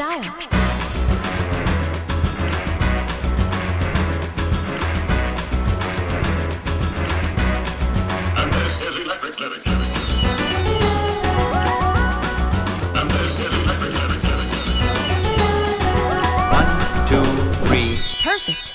style. And this is electric lyrics. And this is electric lyrics. One, two, three. Perfect.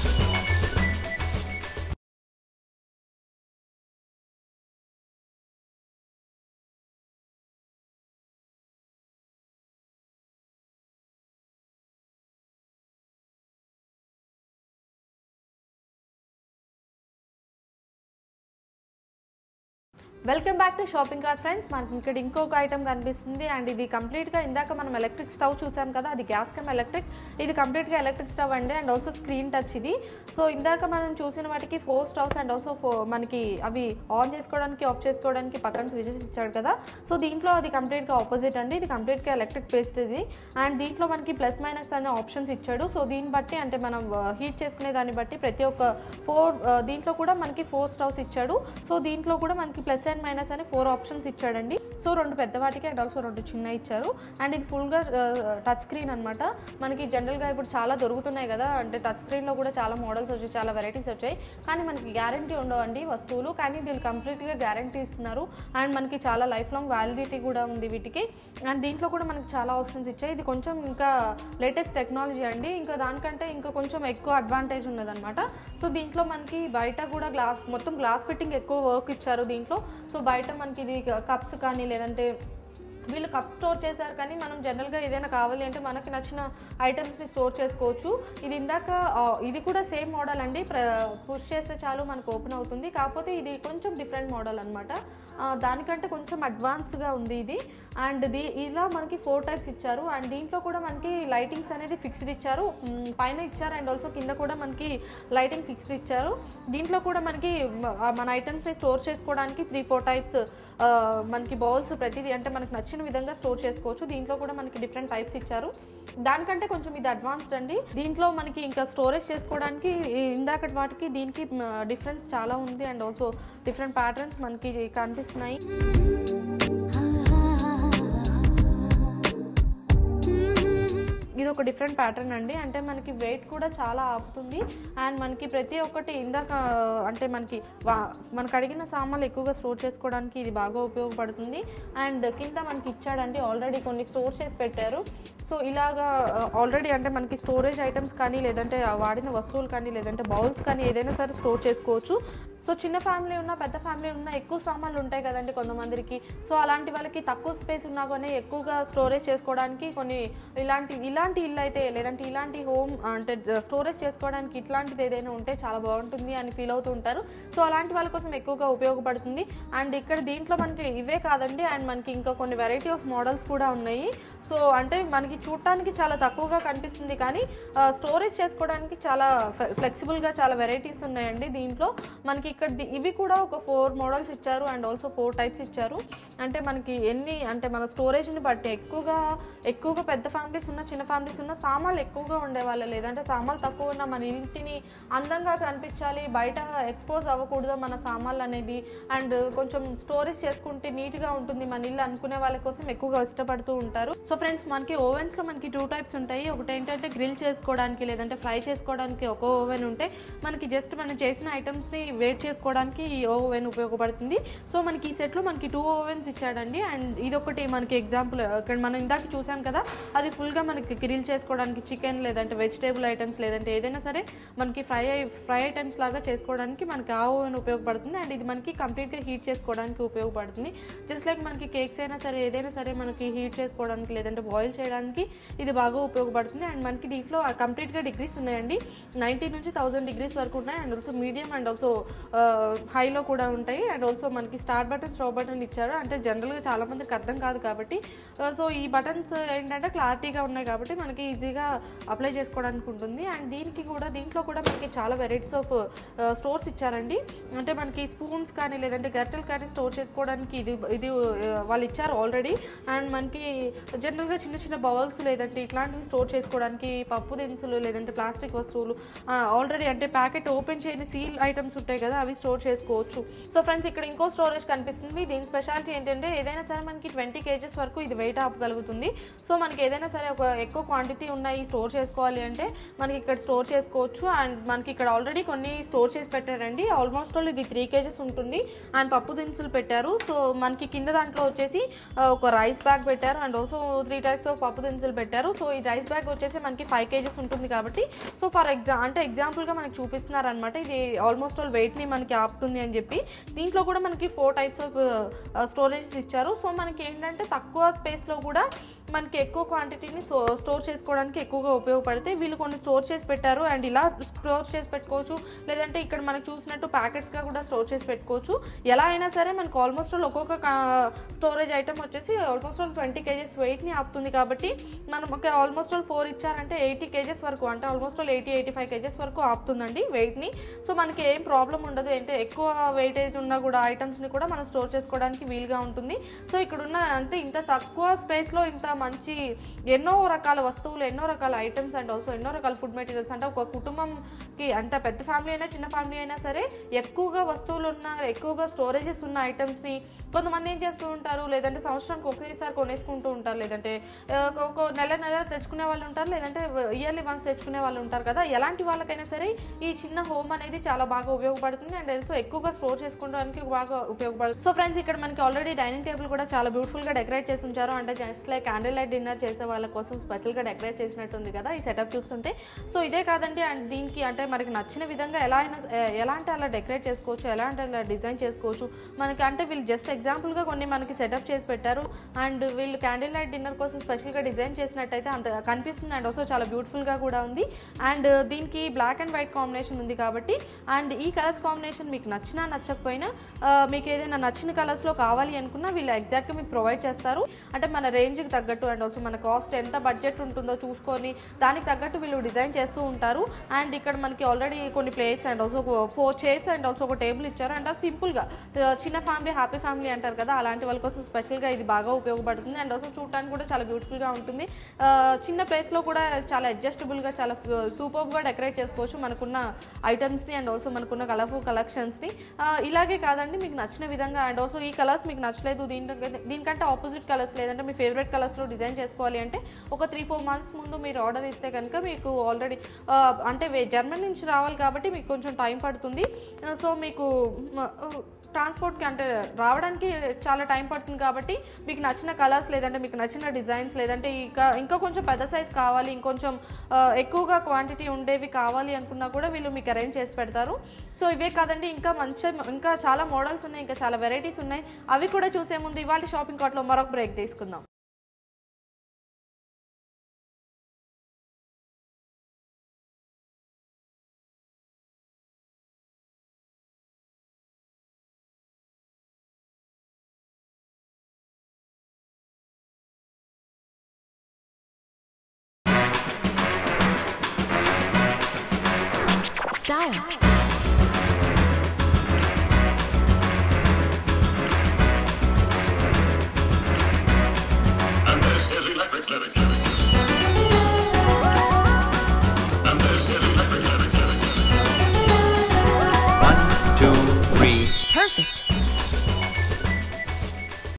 Welcome back to shopping cart friends మనకి ఇక్కడ ఇంకొక item కనిపిస్తుంది and ఇది కంప్లీట్గా ఇందాక మనం ఎలక్ట్రిక్ స్టవ్ చూసాం కదా అది గ్యాస్ కమ్ ఎలక్ట్రిక్ ఇది కంప్లీట్గా ఎలక్ట్రిక్ స్టవ్ అండి అండ్ ఆల్సో స్క్రీన్ టచ్ ఇది సో ఇందాక మనం చూసిన వాటికి ఫోర్ స్టవ్స్ అండ్ ఆల్సో ఫో మనకి అవి ఆన్ చేసుకోవడానికి ఆఫ్ చేసుకోవడానికి పక్కన స్విచెస్ ఇచ్చాడు కదా సో దీంట్లో అది కంప్లీట్గా ఆపోజిట్ అండి ఇది కంప్లీట్గా ఎలక్ట్రిక్ పేస్ట్ ఇది అండ్ దీంట్లో మనకి ప్లస్ మైనస్ అనే ఆప్షన్స్ ఇచ్చాడు సో దీన్ని బట్టి అంటే మనం హీట్ చేసుకునే దాన్ని బట్టి ప్రతి ఒక్క ఫోర్ దీంట్లో కూడా మనకి ఫోర్ స్టవ్స్ ఇచ్చాడు సో దీంట్లో కూడా మనకి ప్లస్ అండ్ మైనస్ అని ఫోర్ ఆప్షన్స్ ఇచ్చాడండి సో రెండు పెద్ద వాటికి అండ్ ఆల్సో రెండు చిన్న ఇచ్చారు అండ్ ఇది ఫుల్గా టచ్ స్క్రీన్ అనమాట మనకి జనరల్గా ఇప్పుడు చాలా దొరుకుతున్నాయి కదా అంటే టచ్ స్క్రీన్లో కూడా చాలా మోడల్స్ వచ్చాయి చాలా వెరైటీస్ వచ్చాయి కానీ మనకి గ్యారంటీ ఉండవండి వస్తువులు కానీ వీళ్ళు కంప్లీట్గా గ్యారంటీ ఇస్తున్నారు అండ్ మనకి చాలా లైఫ్ లాంగ్ వ్యాలిడిటీ కూడా ఉంది వీటికి అండ్ దీంట్లో కూడా మనకి చాలా ఆప్షన్స్ ఇచ్చాయి ఇది కొంచెం ఇంకా లేటెస్ట్ టెక్నాలజీ అండి ఇంకా దానికంటే ఇంకా కొంచెం ఎక్కువ అడ్వాంటేజ్ ఉన్నదన్నమాట సో దీంట్లో మనకి బయట కూడా గ్లాస్ మొత్తం గ్లాస్ ఫిట్టింగ్ ఎక్కువ వర్క్ ఇచ్చారు దీంట్లో సో బయట మనకి ఇది కప్స్ కానీ లేదంటే వీళ్ళు కప్ స్టోర్ చేశారు కానీ మనం జనరల్గా ఏదైనా కావాలి అంటే మనకి నచ్చిన ఐటమ్స్ని స్టోర్ చేసుకోవచ్చు ఇది ఇందాక ఆ, ఇది కూడా సేమ్ మోడల్ అండి పుష్ చేస్తే చాలు మనకు ఓపెన్ అవుతుంది కాకపోతే ఇది కొంచెం డిఫరెంట్ మోడల్ అనమాట దానికంటే కొంచెం అడ్వాన్స్గా ఉంది ఇది అండ్ ది ఇలా మనకి ఫోర్ టైప్స్ ఇచ్చారు అండ్ దీంట్లో కూడా మనకి లైటింగ్స్ అనేది ఫిక్స్డ్ ఇచ్చారు మ్, పైన ఇచ్చారు అండ్ ఆల్సో కింద కూడా మనకి లైటింగ్ ఫిక్స్డ్ ఇచ్చారు దీంట్లో కూడా మనకి మ- ఆ, మన ఐటమ్స్ని స్టోర్ చేసుకోవడానికి త్రీ ఫోర్ టైప్స్ ఆ, మనకి బౌల్స్ ప్రతిదీ అంటే మనకి నచ్చిన విధంగా స్టోర్ చేసుకోవచ్చు దీంట్లో కూడా మనకి డిఫరెంట్ టైప్స్ ఇచ్చారు దానికంటే కొంచెం ఇది అడ్వాన్స్డ్ అండి దీంట్లో మనకి ఇంకా స్టోరేజ్ చేసుకోవడానికి ఈ ఇందాకటి వాటికి దీనికి డిఫరెన్స్ చాలా ఉంది అండ్ ఆల్సో డిఫరెంట్ ప్యాటర్న్స్ మనకి కనిపిస్తున్నాయి ఇది ఒక డిఫరెంట్ ప్యాటర్న్ అండి అంటే మనకి వెయిట్ కూడా చాలా ఆపుతుంది అండ్ మనకి ప్రతి ఒక్కటి ఇందాక అంటే మనకి వా- మనకు అడిగిన సామాన్లు ఎక్కువగా స్టోర్ చేసుకోవడానికి ఇది బాగా ఉపయోగపడుతుంది అండ్ కింద మనకి ఇచ్చాడండి ఆల్రెడీ కొన్ని స్టోర్ చేసి పెట్టారు సో ఇలాగా ఆల్రెడీ అంటే మనకి స్టోరేజ్ ఐటమ్స్ కానీ లేదంటే ఆ వాడిన వస్తువులు కానీ లేదంటే బౌల్స్ కానీ ఏదైనా సరే స్టోర్ చేసుకోవచ్చు సో చిన్న ఫ్యామిలీ ఉన్నా పెద్ద ఫ్యామిలీ ఉన్నా ఎక్కువ సామాన్లు ఉంటాయి కదండి కొంతమందికి సో అలాంటి వాళ్ళకి తక్కువ స్పేస్ ఉన్నా కానీ ఎక్కువగా స్టోరేజ్ చేసుకోవడానికి కొన్ని ఇలాంటి ఇలాంటి ఇల్లు అయితే లేదంటే ఇలాంటి హోమ్ అంటే స్టోరేజ్ చేసుకోవడానికి ఇట్లాంటిది ఏదైనా ఉంటే చాలా బాగుంటుంది అని ఫీల్ అవుతూ ఉంటారు సో అలాంటి వాళ్ళ కోసం ఎక్కువగా ఉపయోగపడుతుంది అండ్ ఇక్కడ దీంట్లో మనకి ఇవే కాదండి అండ్ మనకి ఇంకా కొన్ని వెరైటీ ఆఫ్ మోడల్స్ కూడా ఉన్నాయి సో అంటే మనకి చూడటానికి చాలా తక్కువగా కనిపిస్తుంది కానీ స్టోరేజ్ చేసుకోవడానికి చాలా ఫ్లెక్సిబుల్గా చాలా వెరైటీస్ ఉన్నాయండి దీంట్లో మనకి ఇక్కడ ది- ఇవి కూడా ఒక ఫోర్ మోడల్స్ ఇచ్చారు అండ్ ఆల్సో ఫోర్ టైప్స్ ఇచ్చారు అంటే మనకి ఎన్ని అంటే మన స్టోరేజ్ని బట్టి ఎక్కువగా ఎక్కువగా పెద్ద ఫ్యామిలీస్ ఉన్న చిన్న ఫ్యామిలీస్ ఉన్న సామాన్లు ఎక్కువగా ఉండేవాళ్ళు లేదంటే సామాన్లు తక్కువ ఉన్న మన ఇంటిని అందంగా కనిపించాలి బయట ఎక్స్పోజ్ అవ్వకూడదు మన సామాన్లు అనేది అండ్ కొంచెం స్టోరేజ్ చేసుకుంటే నీట్గా ఉంటుంది మన ఇల్లు అనుకునే వాళ్ళ కోసం ఎక్కువగా ఇష్టపడుతూ ఉంటారు సో ఫ్రెండ్స్ మనకి ఓవెన్స్ లో మనకి టూ టైప్స్ ఉంటాయి ఒకటి ఏంటంటే గ్రిల్ చేసుకోవడానికి లేదంటే ఫ్రై చేసుకోవడానికి ఒక ఓవెన్ ఉంటే మనకి జస్ట్ మనం చేసిన ఐటమ్స్ ని వేట్ చేసుకోవడానికి ఈ ఓవెన్ ఉపయోగపడుతుంది సో మనకి ఈ సెట్ లో మనకి టూ ఓవెన్స్ ఇచ్చాడండి అండ్ ఇది ఒకటి మనకి ఎగ్జాంపుల్ ఇక్కడ మనం ఇందాక చూసాం కదా అది ఫుల్ గా మనకి గ్రిల్ చేసుకోవడానికి చికెన్ లేదంటే వెజిటేబుల్ ఐటమ్స్ లేదంటే ఏదైనా సరే మనకి ఫ్రై ఫ్రై ఐటమ్స్ లాగా చేసుకోవడానికి మనకి ఆ ఓవెన్ ఉపయోగపడుతుంది అండ్ ఇది మనకి కంప్లీట్ గా హీట్ చేసుకోవడానికి ఉపయోగపడుతుంది జస్ట్ లైక్ మనకి కేక్స్ అయినా సరే ఏదైనా సరే మనకి హీట్ చేసుకోవడానికి లేదంటే బాయిల్ చేయడానికి ఇది బాగా ఉపయోగపడుతుంది అండ్ మనకి దీంట్లో కంప్లీట్గా డిగ్రీస్ ఉన్నాయండి నైంటీ నుంచి థౌసండ్ డిగ్రీస్ వరకు ఉన్నాయి and also medium and also high low కూడా ఉంటాయి అండ్ ఆల్సో మనకి స్టార్ట్ బటన్ స్టాప్ బటన్ ఇచ్చారు అంటే జనరల్గా చాలా మందికి అర్థం కాదు కాబట్టి సో ఈ బటన్స్ ఏంటంటే క్లారిటీగా ఉన్నాయి కాబట్టి మనకి ఈజీగా అప్లై చేసుకోవడానికి ఉంటుంది అండ్ దీనికి కూడా దీంట్లో కూడా మనకి చాలా వెరైటీస్ ఆఫ్ స్టోర్స్ ఇచ్చారండి అంటే మనకి స్పూన్స్ కానీ లేదంటే గరిటెలు కానీ స్టోర్ చేసుకోవడానికి ఇది ఇది ఆ, వాళ్ళు ఇచ్చారు ఆల్రెడీ అండ్ మనకి జనరల్గా చిన్న చిన్న బౌల్స్ లేదంటే ఇట్లాంటివి స్టోర్ చేసుకోవడానికి పప్పు దినుసులు లేదంటే ప్లాస్టిక్ వస్తువులు ఆల్రెడీ అంటే ప్యాకెట్ ఓపెన్ చేయని సీల్ ఐటమ్స్ ఉంటాయి కదా అవి స్టోర్ చేసుకోవచ్చు సో ఫ్రెండ్స్ ఇక్కడ ఇంకో స్టోరేజ్ కనిపిస్తుంది దీని స్పెషాలిటీ ఏంటంటే ఏదైనా సరే మనకి ట్వంటీ కేజెస్ వరకు ఇది వెయిట్ ఆపగలుగుతుంది సో మనకి ఏదైనా సరే ఒక ఎక్కువ క్వాంటిటీ ఉన్నాయి స్టోర్ చేసుకోవాలి అంటే మనకి ఇక్కడ స్టోర్ చేసుకోవచ్చు అండ్ మనకి ఇక్కడ ఆల్రెడీ కొన్ని స్టోర్ చేసి పెట్టారండి ఆల్మోస్ట్ ఆల్ ఇది త్రీ కేజెస్ ఉంటుంది అండ్ పప్పు దినుసులు పెట్టారు సో మనకి కింద దాంట్లో వచ్చేసి ఆ, ఒక రైస్ బ్యాగ్ పెట్టారు and also three types of పప్పు దినుసులు పెట్టారు సో ఈ రైస్ బ్యాగ్ వచ్చేసి మనకి ఫైవ్ కేజెస్ ఉంటుంది కాబట్టి సో ఫర్ ఎగ్జా అంటే ఎగ్జాంపుల్గా మనకి చూపిస్తున్నారు అనమాట ఇది ఆల్మోస్ట్ ఆల్ వెయిట్ని మనకి ఆపుతుంది అని చెప్పి దీంట్లో కూడా మనకి ఫోర్ టైప్స్ ఆఫ్ స్టోరేజెస్ ఇచ్చారు సో మనకి ఏంటంటే తక్కువ స్పేస్లో కూడా మనకి ఎక్కువ క్వాంటిటీని స్టోర్ చేసుకోవడానికి ఎక్కువగా ఉపయోగపడితే వీళ్ళు కొన్ని స్టోర్ చేసి పెట్టారు అండ్ ఇలా స్టోర్ చేసి పెట్టుకోవచ్చు లేదంటే ఇక్కడ మనకు చూసినట్టు ప్యాకెట్స్గా కూడా స్టోర్ చేసి పెట్టుకోవచ్చు ఎలా అయినా సరే మనకు ఆల్మోస్ట్ ఆల్ ఒక్కొక్క స్టోరేజ్ ఐటమ్ వచ్చేసి ఆల్మోస్ట్ ఆల్ ట్వంటీ కేజెస్ వెయిట్ని ఆపుతుంది కాబట్టి మనం ఒక ఆల్మోస్ట్ ఆల్ ఫోర్ ఇచ్చారంటే ఎయిటీ కేజెస్ వరకు అంటే almost all eighty eighty five kgs వరకు ఆపుతుందండి వెయిట్ని సో మనకి ఏం ప్రాబ్లం ఉండదు అంటే ఎక్కువ వెయిటేజ్ ఉన్న కూడా ఐటమ్స్ని కూడా మనం స్టోర్ చేసుకోవడానికి వీలుగా ఉంటుంది సో ఇక్కడ ఉన్న అంటే ఇంత తక్కువ స్పేస్లో ఇంత మంచి ఎన్నో రకాల వస్తువులు ఎన్నో రకాల ఐటమ్స్ అండ్ ఆల్సో ఎన్నో రకాల ఫుడ్ మెటీరియల్స్ అంటే ఒక కుటుంబంకి అంత పెద్ద ఫ్యామిలీ అయినా చిన్న ఫ్యామిలీ అయినా సరే ఎక్కువగా వస్తువులు ఉన్న ఎక్కువగా స్టోరేజెస్ ఉన్న ఐటమ్స్ని కొంతమంది ఏం చేస్తూ ఉంటారు లేదంటే సంవత్సరానికి ఒకేసారి కొనేసుకుంటూ ఉంటారు లేదంటే ఆ, ఒక నెల నెల తెచ్చుకునే వాళ్ళు ఉంటారు లేదంటే ఇయర్లీ వన్స్ తెచ్చుకునే వాళ్ళు ఉంటారు కదా ఎలాంటి వాళ్ళకైనా సరే ఈ చిన్న హోమ్ అనేది చాలా బాగా ఉపయోగపడుతుంది అండ్ ఆల్సో ఎక్కువగా స్టోర్ చేసుకోవడానికి బాగా ఉపయోగపడుతుంది సో ఫ్రెండ్స్ ఇక్కడ మనకి ఆల్రెడీ డైనింగ్ టేబుల్ కూడా చాలా బ్యూటిఫుల్ గా డెకరేట్ చేసి ఉంచారు అంటే just like candle light dinner చేసే వాళ్ళ కోసం స్పెషల్ గా డెకరేట్ చేసినట్టుంది కదా ఈ సెటప్ చూస్తుంటే సో ఇదే కాదండి అండ్ దీనికి అంటే మనకి నచ్చిన విధంగా ఎలా అయినా ఎ- ఎలా అంటే అలా డెకరేట్ చేసుకోవచ్చు ఎలా అంటే అలా డిజైన్ చేసుకోవచ్చు మనకి అంటే వీళ్ళు జస్ట్ ఎగ్జాంపుల్ గా కొన్ని మనకి సెటప్ చేసి పెట్టారు అండ్ వీళ్ళు క్యాండిల్ లైట్ డిన్నర్ కోసం స్పెషల్ గా డిజైన్ చేసినట్టయితే అంత కనిపిస్తుంది అండ్ ఆల్సో చాలా బ్యూటిఫుల్ గా కూడా ఉంది అండ్ దీనికి బ్లాక్ అండ్ వైట్ కాంబినేషన్ ఉంది కాబట్టి అండ్ ఈ కలర్స్ కాంబినేషన్ మీకు నచ్చినా నచ్చకపోయినా ఆ, మీకు ఏదైనా నచ్చిన కలర్స్లో కావాలి అనుకున్నా వీళ్ళు ఎగ్జాక్ట్గా మీకు ప్రొవైడ్ చేస్తారు అంటే మన రేంజ్కి తగ్గట్టు అండ్ ఆల్సో మన కాస్ట్ ఎంత బడ్జెట్ ఉంటుందో చూసుకొని దానికి తగ్గట్టు వీళ్ళు డిజైన్ చేస్తూ ఉంటారు అండ్ ఇక్కడ మనకి ఆల్రెడీ కొన్ని plates and also four chairs and also ఒక టేబుల్ ఇచ్చారు అండ్ అది సింపుల్గా చిన్న ఫ్యామిలీ హ్యాపీ ఫ్యామిలీ అంటారు కదా అలాంటి వాళ్ళ కోసం స్పెషల్గా ఇది బాగా ఉపయోగపడుతుంది అండ్ ఆల్సో చూడటానికి కూడా చాలా బ్యూటిఫుల్గా ఉంటుంది ఆ, చిన్న ప్లేస్లో కూడా చాలా అడ్జస్టబుల్గా చాలా సూపర్గా డెకరేట్ చేసుకోవచ్చు మనకున్న ఐటమ్స్ని అండ్ ఆల్సో మనకున్న కలర్ఫుల్ కలెక్షన్స్ని ఇలాగే కాదండి మీకు నచ్చిన విధంగా అండ్ ఆల్సో ఈ కలర్స్ మీకు నచ్చలేదు దీంట్లో దీనికంటే ఆపోజిట్ కలర్స్ లేదంటే మీ ఫేవరెట్ కలర్స్లో డిజైన్ చేసుకోవాలి అంటే ఒక త్రీ ఫోర్ మంత్స్ ముందు మీరు ఆర్డర్ ఇస్తే కనుక మీకు ఆల్రెడీ అంటే వే- జర్మనీ నుంచి రావాలి కాబట్టి మీకు కొంచెం టైం పడుతుంది సో మీకు ట్రాన్స్పోర్ట్కి అంటే రావడానికి చాలా టైం పడుతుంది కాబట్టి మీకు నచ్చిన కలర్స్ లేదంటే మీకు నచ్చిన డిజైన్స్ లేదంటే ఇంకా ఇంకా కొంచెం పెద్ద సైజ్ కావాలి ఇంకొంచెం ఆ, ఎక్కువగా క్వాంటిటీ ఉండేవి కావాలి అనుకున్నా కూడా వీళ్ళు మీకు అరేంజ్ చేసి పెడతారు సో ఇవే కాదండి ఇంకా మంచి ఇంకా చాలా మోడల్స్ ఉన్నాయి ఇంకా చాలా వెరైటీస్ ఉన్నాయి అవి కూడా చూసే ముందు ఇవాళ షాపింగ్ కార్ట్లో మరొక బ్రేక్ తీసుకుందాం Style.